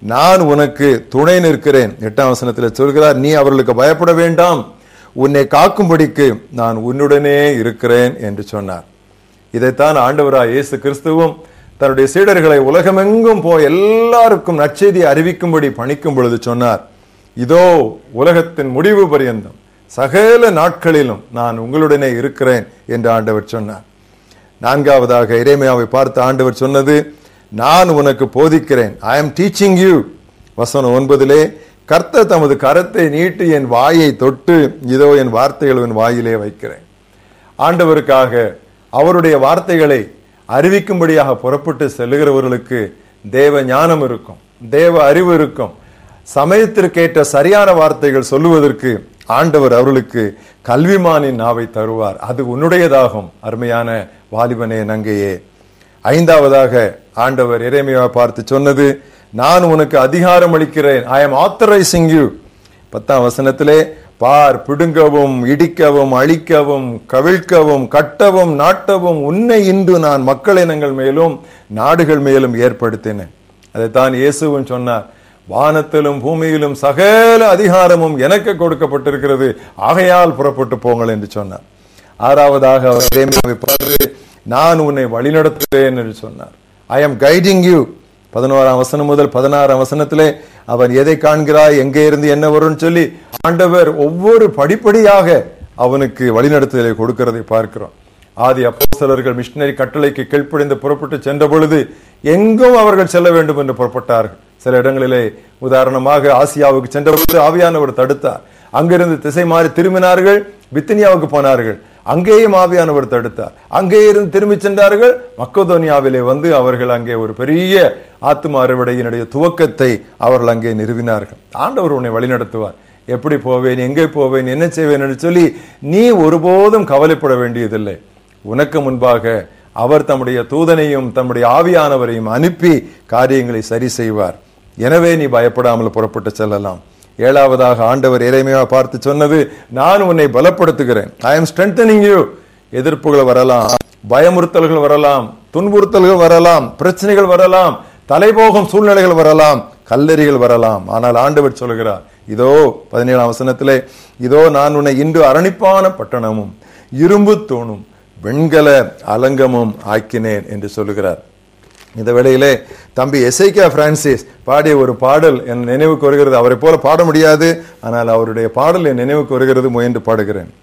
நான் உனக்கு துணை நிற்கிறேன் எட்டாம் வசனத்தில் சொல்கிறார் நீ அவர்களுக்கு பயப்பட வேண்டாம் உன்னை காக்கும்படிக்கு நான் உன்னுடனே இருக்கிறேன் என்று சொன்னார் இதைத்தான் ஆண்டவராய் இயேசு கிறிஸ்துவும் தன்னுடைய சீடர்களை உலகமெங்கும் போய் எல்லாருக்கும் நற்செய்தி அறிவிக்கும்படி பணிக்கும் பொழுது சொன்னார் இதோ உலகத்தின் முடிவு பரியந்தம் சகல நாட்களிலும் நான் உங்களுடனே இருக்கிறேன் என்று ஆண்டவர் சொன்னார் நான்காவதாக இறைமையாவை பார்த்து ஆண்டவர் சொன்னது நான் உனக்கு போதிக்கிறேன் ஐ அம் டீச்சிங் யூ வசனம் ஒன்பதிலே கர்த்தர் தமது கரத்தை நீட்டி என் வாயை தொட்டு இதோ என் வார்த்தைகள் என் வாயிலே வைக்கிறேன் ஆண்டவருக்காக அவருடைய வார்த்தைகளை அறிவிக்கும்படியாக புறப்பட்டு செல்லுகிறவர்களுக்கு தேவ ஞானம் இருக்கும் தேவ அறிவு இருக்கும் சமயத்திற்கேற்ற சரியான வார்த்தைகள் சொல்லுவதற்கு ஆண்டவர் அவர்களுக்கு கல்விமானின் நாவை தருவார் அது உன்னுடையதாகும் அருமையான வாலிபனே நங்கையே ஐந்தாவதாக ஆண்டவர் இறைமையா பார்த்து சொன்னது நான் உனக்கு அதிகாரம் அளிக்கிறேன் ஐ எம் ஆத்தரைசிங் யூ பத்தாம் வசனத்திலே பார் பிடுங்கவும் இடிக்கவும் அழிக்கவும் கவிழ்க்கவும் கட்டவும் நாட்டவும் உன்னை இன்று நான் மக்கள் இனங்கள் மேலும் நாடுகள் மேலும் ஏற்படுத்தினேன் அதைத்தான் இயேசுவும் சொன்னார் வானத்திலும் பூமியிலும் சகல அதிகாரமும் எனக்கு கொடுக்கப்பட்டிருக்கிறது ஆகையால் புறப்பட்டு போங்கள் என்று சொன்னார் ஆறாவதாக அவர் இறைமையாவை பார்த்து நான் உன்னை வழிநடத்துவேன் என்று சொன்னார் ஐ எம் கைடிங் யூ பதினோராம் வசனம் முதல் பதினாறாம் வசனத்திலே அவன் எதை காண்கிறாய் எங்கே இருந்து என்ன வரும்னு சொல்லி ஆண்டவர் ஒவ்வொரு படிப்படியாக அவனுக்கு வழிநடத்துதலை கொடுக்கிறதை பார்க்கிறோம் ஆதி அப்போஸ்தலர்கள் மிஷினரி கட்டளைக்கு கீழ்ப்படிந்து புறப்பட்டு சென்ற பொழுது எங்கும் அவர்கள் செல்ல வேண்டும் என்று புறப்பட்டார்கள் சில இடங்களிலே உதாரணமாக ஆசியாவுக்கு சென்ற பொழுது ஆவியானவர் தடுத்தார் அங்கிருந்து திசை மாறி திரும்பினார்கள் பித்தினியாவுக்கு போனார்கள் அங்கேயும் ஆவியானவர் தடுத்தார் அங்கே இருந்து திரும்பி சென்றார்கள் மக்கோதோனியாவிலே வந்து அவர்கள் அங்கே ஒரு பெரிய ஆத்ம அறுவடையினுடைய துவக்கத்தை அவர்கள் அங்கே நிறுவினார்கள் ஆண்டவர் உன்னை வழிநடத்துவார் எப்படி போவேன் எங்கே போவேன் என்ன செய்வேன் என்று சொல்லி நீ ஒருபோதும் கவலைப்பட வேண்டியதில்லை உனக்கு முன்பாக அவர் தம்முடைய தூதனையும் தம்முடைய ஆவியானவரையும் அனுப்பி காரியங்களை சரி செய்வார் எனவே நீ பயப்படாமல் புறப்பட்டு செல்லலாம் ஏழாவதாக ஆண்டவர் இறைமையா பார்த்து சொன்னது நான் உன்னை பலப்படுத்துகிறேன் ஐ எம் ஸ்ட்ரென்தனிங் யூ எதிர்ப்புகள் வரலாம் பயமுறுத்தல்கள் வரலாம் துன்புறுத்தல்கள் வரலாம் பிரச்சனைகள் வரலாம் தலைபோகும் சூழ்நிலைகள் வரலாம் கல்லறிகள் வரலாம் ஆனால் ஆண்டவர் சொல்கிறார் இதோ பதினேழாம் வசனத்திலே இதோ நான் உன்னை இன்று அரணிப்பான பட்டணமும் இரும்பு தூணும் வெண்கல அலங்கமும் ஆக்கினேன் என்று சொல்லுகிறார் இந்த வேளையிலே தம்பி எஸ்ஐகே பிரான்சிஸ் பாடிய ஒரு பாடல் என் நினைவுக்கு வருகிறது அவரை போல பாட முடியாது ஆனால் அவருடைய பாடல் என் நினைவுக்கு வருகிறது முயன்று பாடுகிறேன்